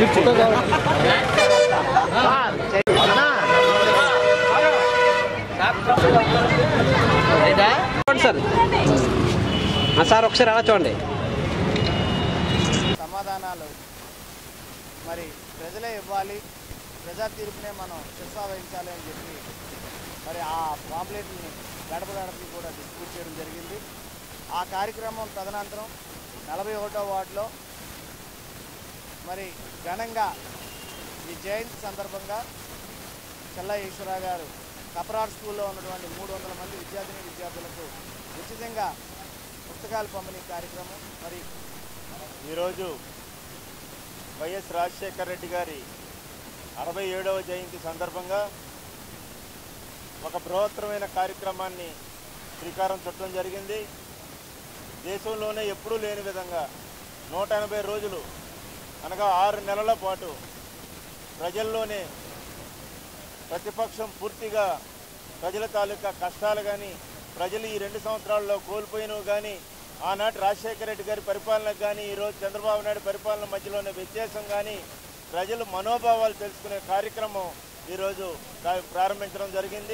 చూడండి సార్ ఆ సార్ ఒకసారి అలా చూడండి సమాధానాలు మరి ప్రజలే ఇవ్వాలి ప్రజా తీర్పునే మనం శిరసా వహించాలి అని చెప్పి మరి ఆ పాంప్లెట్ని గడప గడపకి కూడా డిస్ట్రిబ్యూట్ చేయడం జరిగింది ఆ కార్యక్రమం తదనంతరం నలభై ఒకటో వార్డులో మరి ఘనంగా ఈ జయంతి సందర్భంగా చెల్ల ఈశ్వర గారు కపరాడ్ స్కూల్లో ఉన్నటువంటి మూడు వందల మంది విద్యార్థిని విద్యార్థులకు ఉచితంగా పుస్తకాలు పంపిణీ కార్యక్రమం మరి ఈరోజు వైఎస్ రాజశేఖర రెడ్డి గారి అరవై ఏడవ జయంతి సందర్భంగా ఒక బృహత్తరమైన కార్యక్రమాన్ని శ్రీకారం చుట్టడం జరిగింది దేశంలోనే ఎప్పుడూ లేని విధంగా నూట ఎనభై రోజులు అనగా ఆరు నెలల పాటు ప్రజల్లోనే ప్రతిపక్షం పూర్తిగా ప్రజల తాలూకా కష్టాలు కానీ ప్రజలు ఈ రెండు సంవత్సరాల్లో కోల్పోయినవి కానీ ఆనాటి రాజశేఖర రెడ్డి గారి పరిపాలన కానీ ఈరోజు చంద్రబాబు నాయుడు పరిపాలన మధ్యలోనే వ్యత్యాసం కానీ ప్రజల మనోభావాలు తెలుసుకునే కార్యక్రమం ఈరోజు ప్రా- ప్రారంభించడం జరిగింది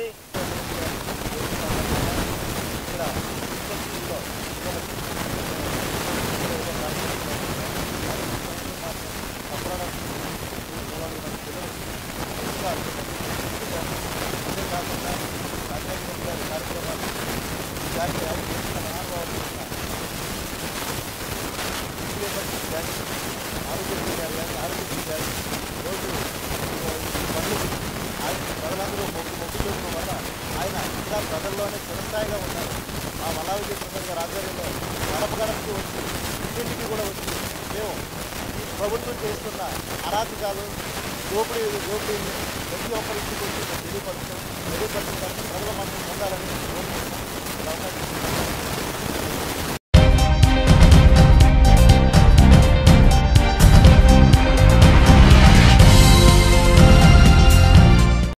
ప్రజలందరూ మొగ్గు మొగ్గు చూపడం వల్ల ఆయన ఇంకా ప్రజల్లోనే చిరస్థాయిగా ఉన్నారు ఆ మల్లావిజయ ప్రసాద్ గారి ఆధ్వర్యంలో గడప గడపకి వచ్చి ఇంటింటికి కూడా వచ్చి మేము ఈ ప్రభుత్వం చేస్తున్న అరాచకాలు దోపిడీ దోపిడీని ప్రతి ఒక్కరి ఇంటికి వచ్చి మేము తెలియపరుస్తాం తెలియపరచడానికి ప్రజల మద్దతు పొందాలని కోరుకుంటున్నాం ఈ అవకాశం ఇచ్చినందుకు